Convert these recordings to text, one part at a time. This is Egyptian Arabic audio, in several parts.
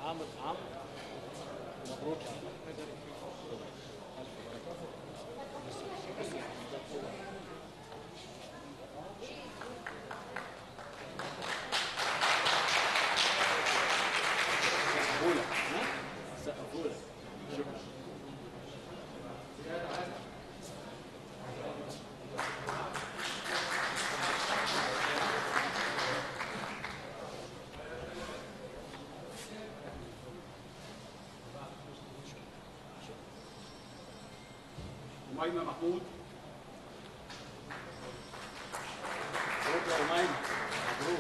عمرو عمرو مبروك يا عمرو سقفولك ها سقفولك شكرا أميمة محمود مبروك يا أمين مبروك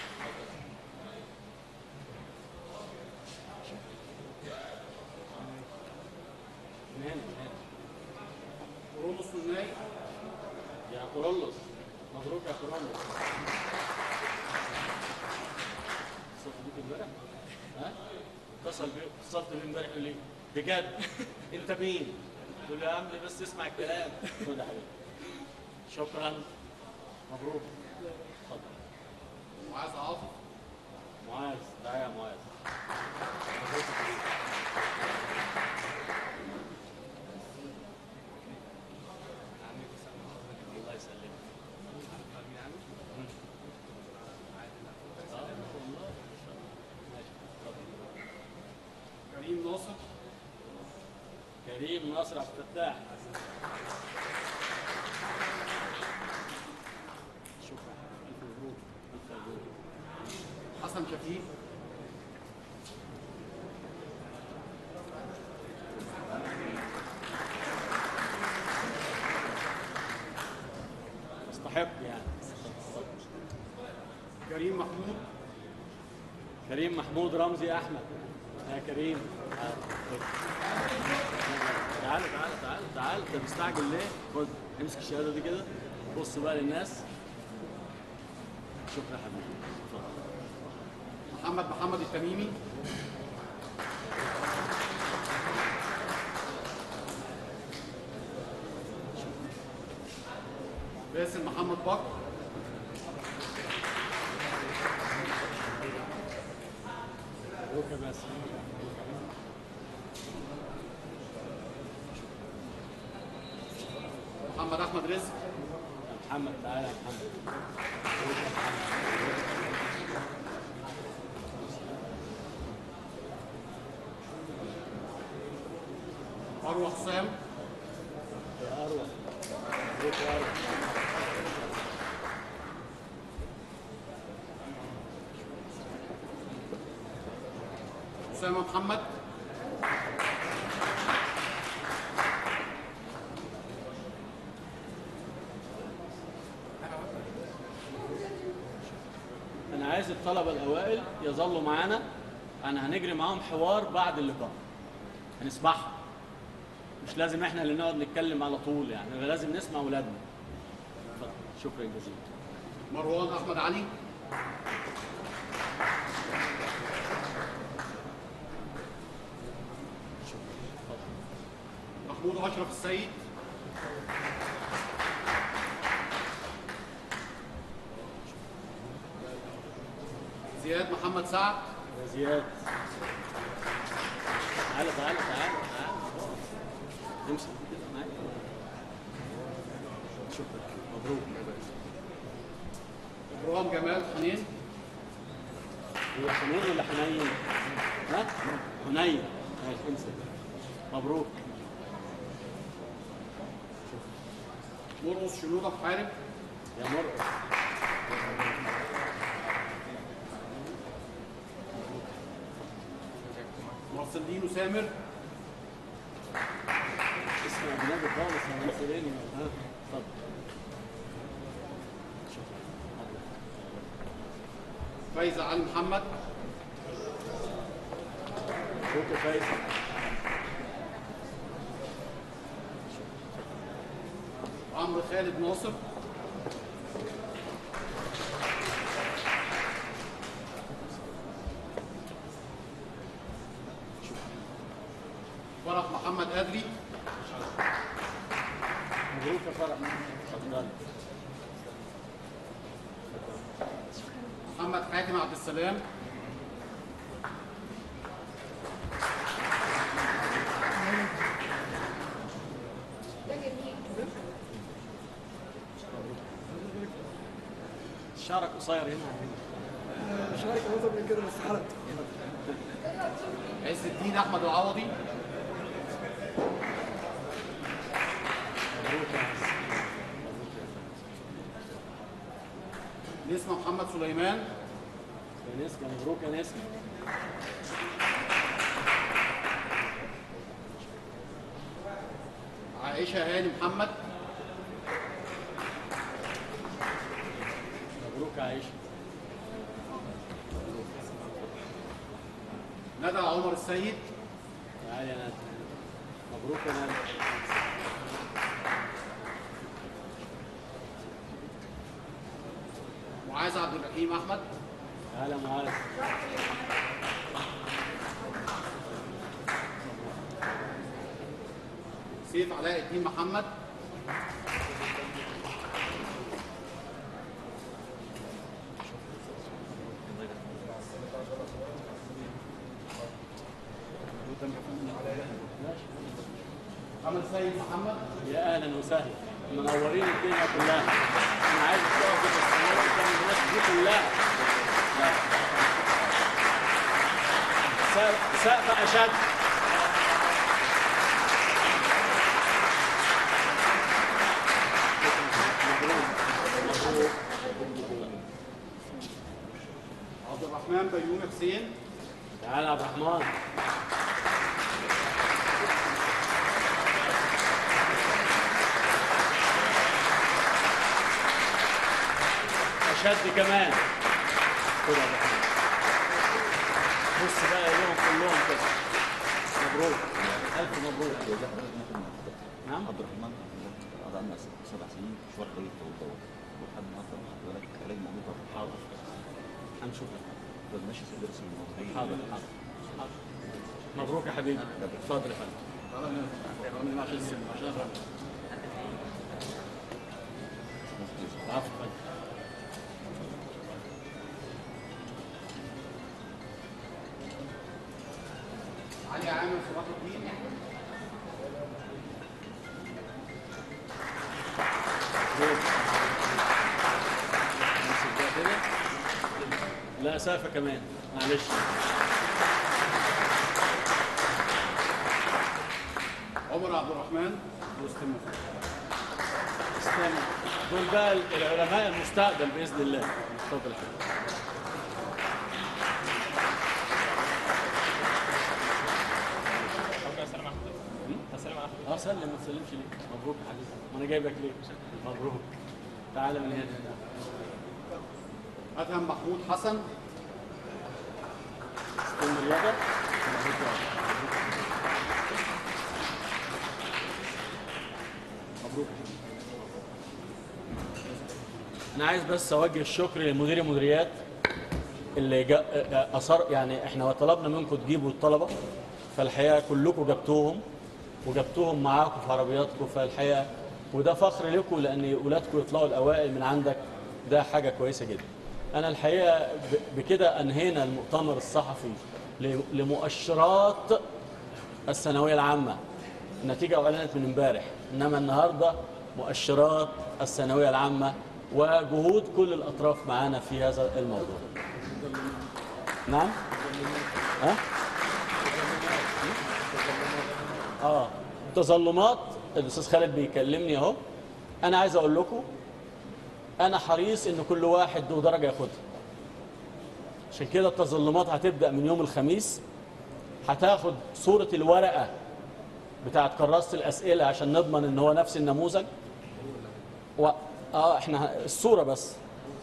من هنا من هنا ورولوس نجناي يا كورولوس مبروك يا كورولوس اتصلت بيك امبارح؟ ها؟ اتصل بي اتصلت بيه امبارح يقول لي بجد انت مين؟ قلت له يا عم بس اسمع الكلام خد يا حبيبي شكرا مبروك اتفضل معاذ عاطف معاذ تعالى يا معاذ مبروك يا حبيبي الله يسلمك آه، ما شاء الله ما شاء الله ماشي اتفضل. كريم ناصر كريم ناصر عبد الفتاح شكرا الف مبروك الف مبروك حسن شفيق يستحق يعني كريم محمود كريم محمود رمزي احمد يا كريم تعال تعال تعال تعال تعال انت مستعجل ليه؟ خد امسك الشهاده دي كده بص بقى للناس شكرا يا حبيبي اتفضل محمد محمد التميمي باسم محمد بكر مبروك يا باسم محمد احمد رزق يا محمد تعالى يا محمد مبروك يا محمد اروى حسام يا اروى مبروك يا اروى اسامه محمد انا عايز الطلبه الاوائل يظلوا معانا انا هنجري معاهم حوار بعد اللقاء هنسمعهم مش لازم احنا اللي نقعد نتكلم على طول يعني لازم نسمع اولادنا اتفضل شكرا جزيلا مروان احمد علي محمود اشرف السيد زياد محمد سعد يا زياد تعالى تعالى تعالى تعالى امسك كده معايا شكرا مبروك يا باشا ابراهيم جمال حنين هو حنين ولا حنين؟ ها؟ حنين ماشي امسك مبروك مرقص شنودة محارب يا مرقص مرسلين سامر اسم اجنبي خالص يا مصريني ها اتفضل شكرا مبروك. فايزة علي محمد مبروك يا فايزة عمرو خالد ناصر فرح محمد أدري مبروك يا فرح اتفضل محمد حاتم عبد السلام شعرك قصير هنا عن هنا مش عارف اكتر من كده بس حرقت عز الدين احمد العوضي مبروك يا عز نسمة محمد سليمان يا نسمة مبروك يا نسمة عائشة هاني محمد مبروك يا عائشة ندى عمر السيد تعالى يا ندى مبروك يا ندى معاذ عبد الرحيم احمد تعالى معاذ سيف علاء الدين محمد محمد سيد محمد يا اهلا وسهلا منورين الدنيا كلها انا عايز تقف في الصالون قدام الناس دي كلها لا. سقف- سقف اشد عبد الرحمن بيومي حسين تعالى يا عبد الرحمن اشد كمان خد يا عبد الرحمن بص بقى لهم كلهم كده مبروك الف مبروك نعم عبد الرحمن قعدنا سبع سنين في شوارع طريق الدور ولحد النهارده خد بالك علاج موجود حاضر هنشوف ده ماشي في الدرس الموضوعي حاضر حاضر حاضر. مبروك يا حبيبي اتفضل يا فندم تعالى من هنا. تعالى من هنا عشان عشان افهم العفو يا فندم علي عامر صلاح الدين مبروك. نمسك ده كده لا سافة كمان معلش عمر عبد الرحمن واستمر استنى دول بقى العلماء المستقبل باذن الله اتفضل يا فندم اه سلم ما تسلمش ليه مبروك يا حبيبي ما انا جايبك ليه مبروك تعالى من هنا ادهم محمود حسن استلم اليد مبروك يا رب. مبروك يا حبيبي. انا عايز بس اوجه الشكر لمدير المديريات اللي جا اصر يعني احنا طلبنا منكم تجيبوا الطلبه فالحقيقه كلكم جبتوهم وجبتوهم معاكم في عربياتكم فالحقيقه وده فخر لكم لان اولادكم يطلعوا الاوائل من عندك ده حاجه كويسه جدا. انا الحقيقه ب- بكده انهينا المؤتمر الصحفي ل- لمؤشرات الثانويه العامه. النتيجه اعلنت من امبارح انما النهارده مؤشرات الثانويه العامه وجهود كل الاطراف معانا في هذا الموضوع. نعم؟ ها؟ اه تظلمات الاستاذ خالد بيكلمني اهو انا عايز اقول لكم انا حريص ان كل واحد له درجه ياخدها عشان كده التظلمات هتبدا من يوم الخميس هتاخد صوره الورقه بتاعت كراسه الاسئله عشان نضمن ان هو نفس النموذج و... اه احنا ه- الصوره بس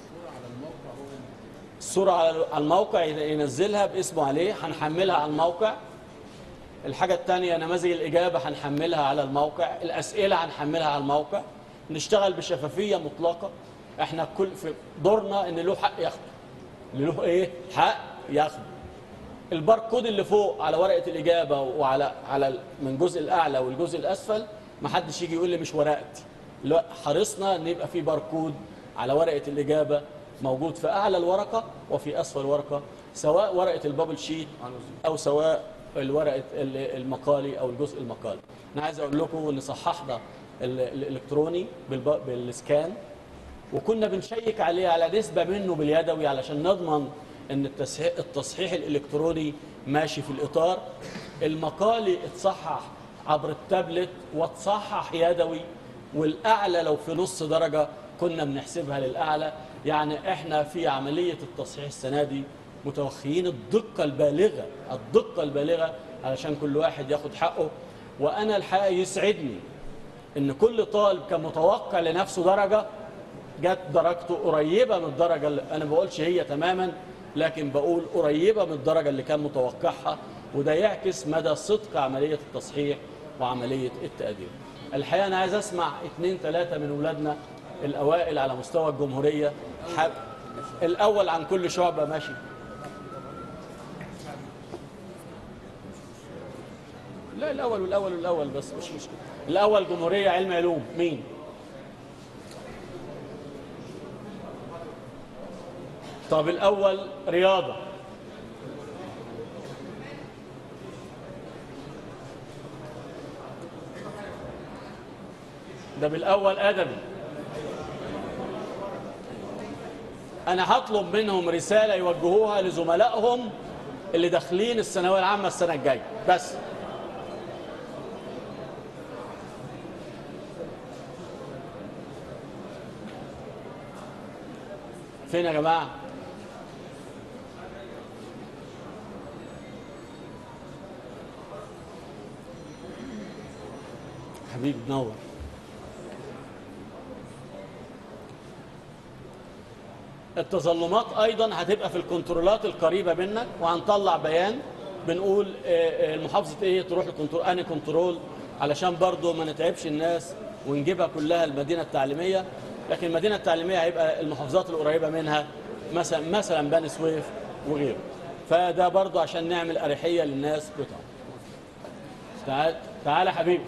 الصوره على على الموقع ينزلها باسمه عليه هنحملها على الموقع الحاجة الثانية نماذج الإجابة هنحملها على الموقع الأسئلة هنحملها على الموقع نشتغل بشفافية مطلقة احنا كل في دورنا ان له حق ياخده اللي له ايه حق ياخده الباركود اللي فوق على ورقة الإجابة وعلى على ال- من الجزء الأعلى والجزء الأسفل ما حدش يجي يقول لي مش ورقتي لا حرصنا ان يبقى في باركود على ورقة الإجابة موجود في أعلى الورقة وفي أسفل الورقة سواء ورقة البابل شيت أو سواء الورقة ال- المقالي أو الجزء المقالي أنا عايز أقول لكم إن صححنا ال- الإلكتروني بالب- بالسكان وكنا بنشيك عليه على نسبة منه باليدوي علشان نضمن ان التصحيح, التصحيح الالكتروني ماشي في الاطار المقالي اتصحح عبر التابلت واتصحح يدوي والاعلى لو في نص درجة كنا بنحسبها للاعلى يعني احنا في عملية التصحيح السنة دي متوخيين الدقة البالغة الدقة البالغة علشان كل واحد ياخد حقه وانا الحقيقة يسعدني ان كل طالب كان متوقع لنفسه درجة جت درجته قريبة من الدرجة اللي أنا ما بقولش هي تماما لكن بقول قريبة من الدرجة اللي كان متوقعها وده يعكس مدى صدق عملية التصحيح وعملية التقدير الحقيقة أنا عايز أسمع اتنين تلاتة من ولادنا الأوائل على مستوى الجمهورية حب الأول عن كل شعبة ماشي لا الأول والأول والأول بس مش مشكلة الأول جمهورية علم علوم مين؟ طب الأول رياضة ده بالأول أدبي أنا هطلب منهم رسالة يوجهوها لزملائهم اللي داخلين الثانوية العامة السنة الجاية بس فين يا جماعة؟ حبيبي نور التظلمات ايضا هتبقى في الكنترولات القريبه منك وهنطلع بيان بنقول آه، آه، المحافظه ايه تروح لكنترول اني كنترول علشان برضو ما نتعبش الناس ونجيبها كلها المدينه التعليميه لكن المدينه التعليميه هيبقى المحافظات القريبه منها مثلا مثلا بني سويف وغيره فده برضو عشان نعمل اريحيه للناس بتاع تعال تعال يا حبيبي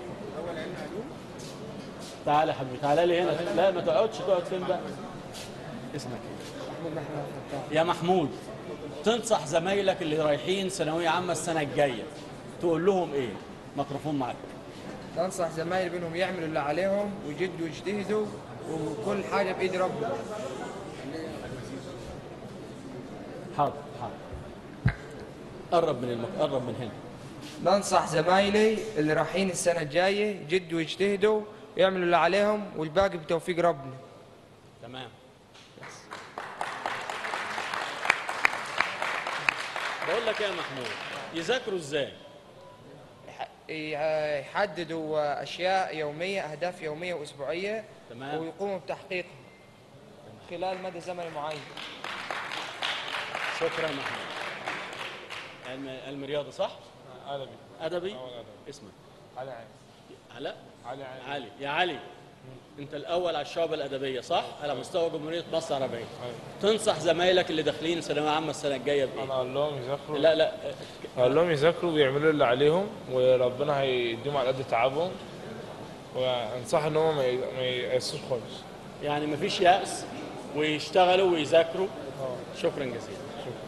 تعال يا حبيبي تعال لي هنا لا ما تقعدش تقعد فين بقى اسمك ايه يا محمود تنصح زمايلك اللي رايحين ثانويه عامه السنه الجايه تقول لهم ايه ميكروفون معاك بنصح زمايلي بانهم يعملوا اللي عليهم ويجدوا ويجتهدوا وكل حاجه بايد ربنا حاضر حاضر قرب من المك... قرب من هنا بنصح زمايلي اللي رايحين السنه الجايه يجدوا ويجتهدوا ويعملوا اللي عليهم والباقي بتوفيق ربنا تمام بس. بقول لك ايه يا محمود يذاكروا ازاي يح- يح- يحددوا اشياء يوميه اهداف يوميه واسبوعيه تمام. ويقوموا بتحقيقها خلال مدى زمني معين شكرا يا محمود علم علم رياضه صح ادبي ادبي أول أدبي. اسمك علي عين علاء علي عين علي يا علي انت الاول على الشعب الادبيه صح على مستوى جمهوريه مصر العربيه أيوة. تنصح زمايلك اللي داخلين ثانويه عامه السنه الجايه بايه انا اقول لهم يذاكروا لا لا اقول لهم يذاكروا ويعملوا اللي عليهم وربنا هيديهم على قد تعبهم وانصح ان هم ما ي- ما ييأسوش خالص يعني مفيش يأس ويشتغلوا ويذاكروا شكرا جزيلا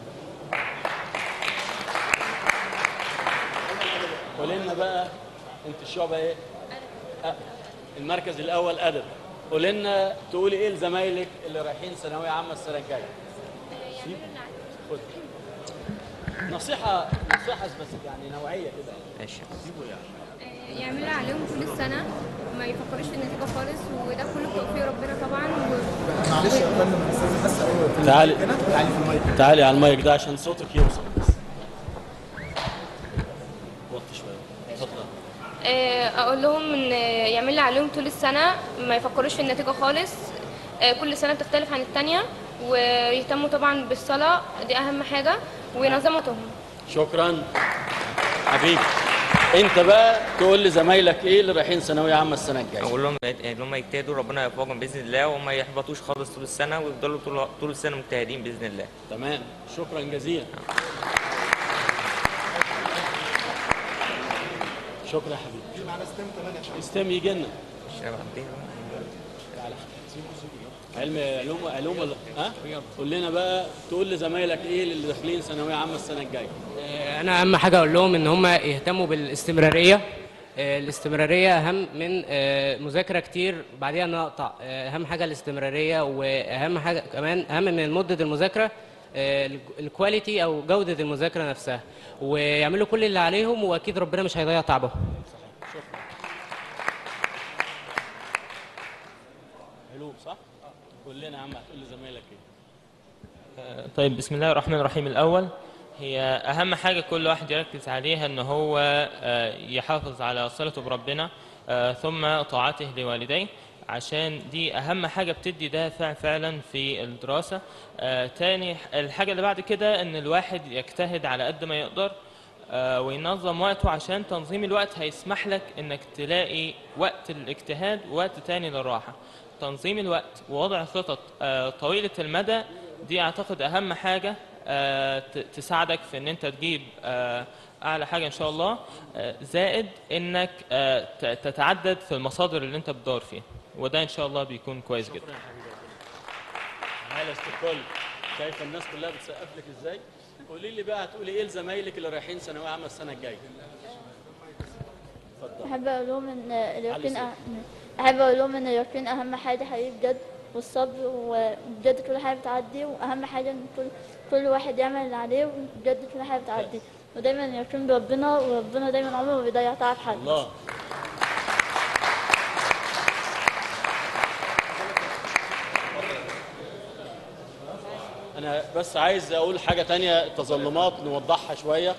قول لنا بقى انت الشعبة ايه؟ أ- المركز الاول ادب قول لنا تقولي ايه لزمايلك اللي رايحين ثانويه عامه السنه الجايه سيب. خد نصيحه نصيحه بس يعني نوعيه كده ماشي سيبوا يعني يعملوا عليهم طول السنة ما يفكروش في النتيجة خالص وده كله بتوفيق ربنا طبعا و... معلش يا فندم استاذ بس اول في تعالي. المايك هنا تعالي في المايك تعالي على المايك ده عشان صوتك يوصل بس وطي شويه اتفضل آه، اقول لهم ان يعملوا عليهم طول السنة ما يفكروش في النتيجة خالص آه، كل سنة بتختلف عن التانية ويهتموا طبعا بالصلاة دي اهم حاجة وينظموا وقتهم شكرا حبيبي انت بقى تقول لزمايلك ايه اللي رايحين ثانويه عامه السنه الجايه اقول لهم ان هم يجتهدوا ربنا يوفقهم باذن الله وما يحبطوش خالص طول السنه ويفضلوا طول طول السنه مجتهدين باذن الله تمام شكرا جزيلا شكرا يا حبيبي استم يجي لنا الشباب عندنا تعالى علم علوم علوم ولا ها قول لنا بقى تقول لزمايلك ايه اللي داخلين ثانويه عامه السنه الجايه انا اهم حاجه اقول لهم ان هم يهتموا بالاستمراريه آه، الاستمرارية أهم من آه، مذاكرة كتير بعديها نقطع آه، أهم حاجة الاستمرارية وأهم حاجة كمان أهم من مدة المذاكرة آه، الكواليتي أو جودة المذاكرة نفسها ويعملوا كل اللي عليهم وأكيد ربنا مش هيضيع تعبهم حلو صح؟ قول لنا يا عم هتقول لزمايلك ايه؟ طيب بسم الله الرحمن الرحيم الأول هي أهم حاجة كل واحد يركز عليها إن هو آه، يحافظ على صلته بربنا آه، ثم طاعته لوالديه عشان دي أهم حاجة بتدي دافع فعلا في الدراسة آه، تاني الحاجة اللي بعد كده إن الواحد يجتهد على قد ما يقدر آه، وينظم وقته عشان تنظيم الوقت هيسمح لك انك تلاقي وقت للاجتهاد ووقت تاني للراحة تنظيم الوقت ووضع خطط آه، طويلة المدى دي اعتقد اهم حاجة آه، ت- تساعدك في ان انت تجيب آه، اعلى حاجة ان شاء الله آه، زائد انك آه، ت- تتعدد في المصادر اللي انت بتدور فيها وده ان شاء الله بيكون كويس جدا شكرا يا حبيبي تعالى استقل شايفه الناس كلها بتسقف لك ازاي؟ قولي لي بقى هتقولي ايه لزمايلك اللي رايحين ثانويه عامه السنه الجايه؟ اتفضل أحب أقول لهم إن اليقين علي أه... أحب أقول لهم إن اليقين أهم حاجة حقيقي بجد والصبر وبجد كل حاجة بتعدي وأهم حاجة إن كل كل واحد يعمل اللي عليه وبجد كل حاجة بتعدي ودايما اليقين بربنا وربنا دايما عمره ما بيضيع تعب حد الله انا بس عايز اقول حاجه تانية التظلمات نوضحها شويه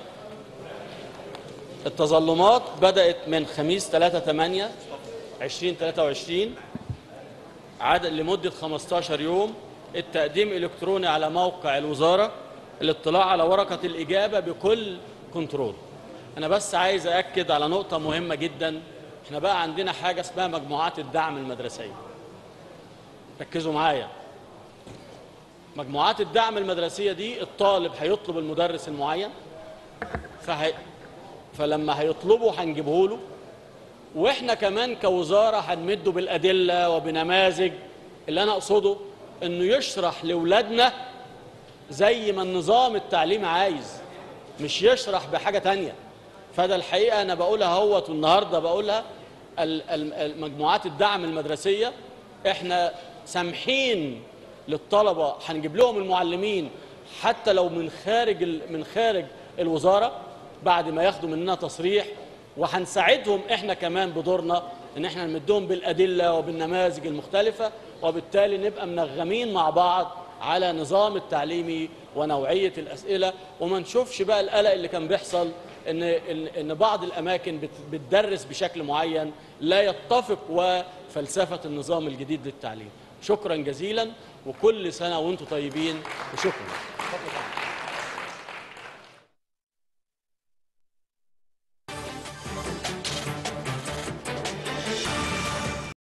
التظلمات بدات من خميس 3 8 2023 عدد لمده 15 يوم التقديم الكتروني على موقع الوزاره الاطلاع على ورقه الاجابه بكل كنترول انا بس عايز اكد على نقطه مهمه جدا احنا بقى عندنا حاجه اسمها مجموعات الدعم المدرسيه ركزوا معايا مجموعات الدعم المدرسيه دي الطالب هيطلب المدرس المعين فهي فلما هيطلبه هنجيبه له واحنا كمان كوزاره هنمده بالادله وبنماذج اللي انا اقصده انه يشرح لاولادنا زي ما النظام التعليمي عايز مش يشرح بحاجه تانية فده الحقيقه انا بقولها اهوت والنهارده بقولها ال- ال- المجموعات الدعم المدرسيه احنا سامحين للطلبه هنجيب لهم المعلمين حتى لو من خارج ال- من خارج الوزاره بعد ما ياخدوا مننا تصريح وهنساعدهم احنا كمان بدورنا ان احنا نمدهم بالادله وبالنماذج المختلفه وبالتالي نبقى منغمين مع بعض على نظام التعليمي ونوعيه الاسئله وما نشوفش بقى القلق اللي كان بيحصل ان ان إن بعض الاماكن بت- بتدرس بشكل معين لا يتفق وفلسفه النظام الجديد للتعليم شكرا جزيلا وكل سنه وانتم طيبين وشكرا